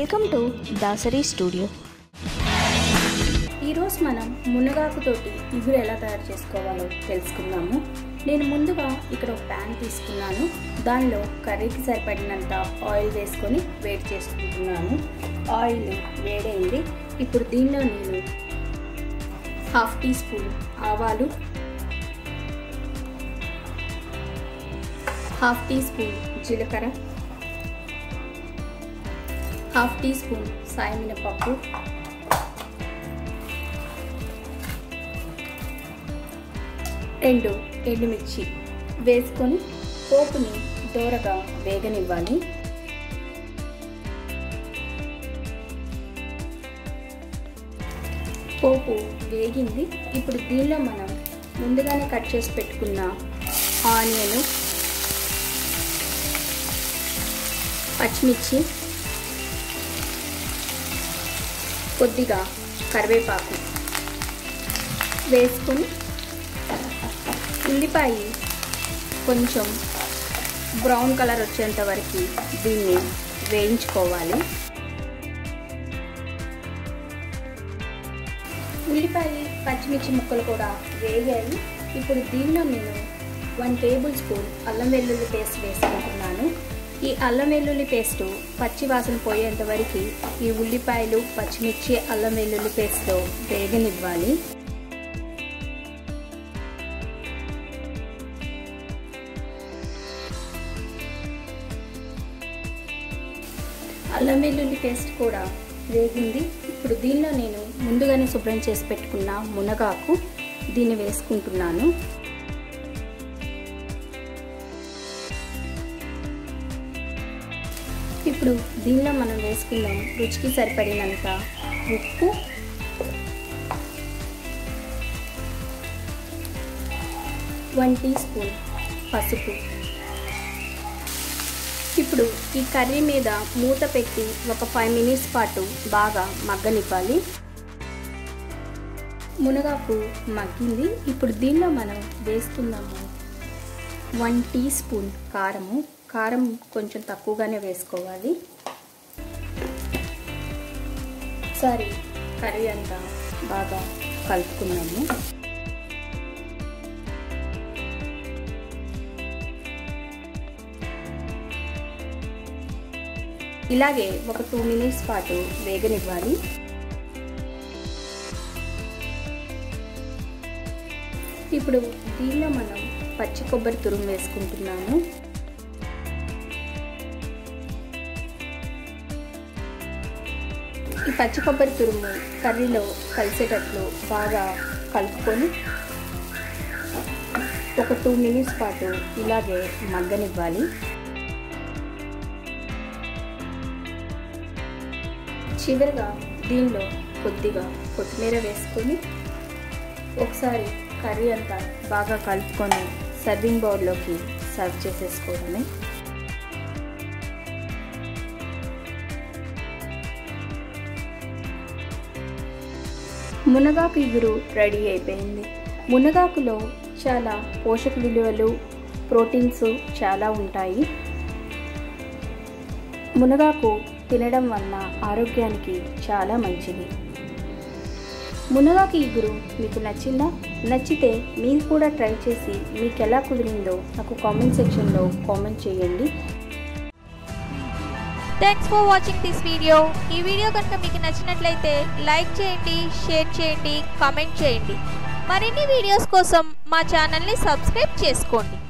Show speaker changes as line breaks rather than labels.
welcome to Dasari studio
ఈరోజు మనం మునగాకుతోటి ఇగురు ఎలా తయారు చేసుకోవాలో తెలుసుకుందాము నేను ముందుగా ఇక్కడ ఒక ప్యాన్ తీసుకున్నాను దానిలో కర్రీకి సరిపడినంత ఆయిల్ వేసుకొని వేడి చేసుకుంటున్నాను ఆయిల్ వేడైంది ఇప్పుడు దీనిలో నేను హాఫ్ టీ స్పూన్ ఆవాలు హాఫ్ టీ స్పూన్ జీలకర్ర హాఫ్ టీ స్పూన్ సాయమినపప్పు రెండు ఎండుమిర్చి వేసుకొని పోపుని దూరగా వేగనివ్వాలి పోపు వేగింది ఇప్పుడు దీనిలో మనం ముందుగానే కట్ చేసి పెట్టుకున్న ఆనియన్ పచ్చిమిర్చి కొద్దిగా కరివేపాకు వేసుకొని ఉల్లిపాయ కొంచెం బ్రౌన్ కలర్ వచ్చేంత వరకు దీన్ని వేయించుకోవాలి ఉల్లిపాయ పచ్చిమిర్చి ముక్కలు కూడా వేగాయి ఇప్పుడు దీనిలో నేను వన్ టేబుల్ స్పూన్ అల్లం వెల్లుల్లి పేస్ట్ వేసుకుంటున్నాను ఈ అల్లం వెల్లుల్లి పేస్ట్ పచ్చి వాసన పోయేంత వరకు ఈ ఉల్లిపాయలు పచ్చిమిర్చి అల్లం వెల్లుల్లి పేస్ట్లో వేగనివ్వాలి అల్లం వెల్లుల్లి పేస్ట్ కూడా వేగింది ఇప్పుడు దీనిలో నేను ముందుగానే శుభ్రం చేసి పెట్టుకున్న మునగాకు దీన్ని వేసుకుంటున్నాను ఇప్పుడు దీనిలో మనం వేసుకుందాం రుచికి సరిపడినంత ఉప్పు వన్ టీ స్పూన్ పసుపు ఇప్పుడు ఈ కర్రీ మీద మూత పెట్టి ఒక ఫైవ్ మినిట్స్ పాటు బాగా మగ్గనివ్వాలి మునగాకు మగ్గింది ఇప్పుడు దీనిలో మనం వేసుకుందాము వన్ టీ స్పూన్ కారము కారం కొంచెం తక్కువగానే వేసుకోవాలి ఒకసారి కర్రీ అంతా బాగా కలుపుకున్నాము ఇలాగే ఒక టూ మినిట్స్ పాటు వేగనివ్వాలి ఇప్పుడు దీనిలో మనం పచ్చి కొబ్బరి తురుము వేసుకుంటున్నాను ఈ పచ్చి కొబ్బరి తురుము కర్రీలో కలిసేటట్లు బాగా కలుపుకొని ఒక టూ మినిట్స్ పాటు ఇలాగే మగ్గనివ్వాలి చివరిగా దీనిలో కొద్దిగా కొత్తిమీర వేసుకొని ఒకసారి కర్రీ అంతా బాగా కలుపుకొని సర్వింగ్ బౌల్లోకి సర్వ్ చేసేసుకోవడమే మునగాకు ఇగురు రెడీ అయిపోయింది మునగాకులో చాలా పోషక విలువలు ప్రోటీన్స్ చాలా ఉంటాయి మునగాకు తినడం వల్ల ఆరోగ్యానికి చాలా మంచిది మునగాకు ఇగురు మీకు నచ్చిందా నచ్చితే మీరు కూడా ట్రై చేసి మీకు ఎలా కుదిరిందో నాకు కామెంట్ సెక్షన్లో కామెంట్ చేయండి
thanks for watching this video ఈ వీడియో కనుక మీకు నచ్చినట్లయితే లైక్ చేయండి షేర్ చేయండి కామెంట్ చేయండి మరిన్ని వీడియోస్ కోసం మా ఛానల్ని సబ్స్క్రైబ్ చేసుకోండి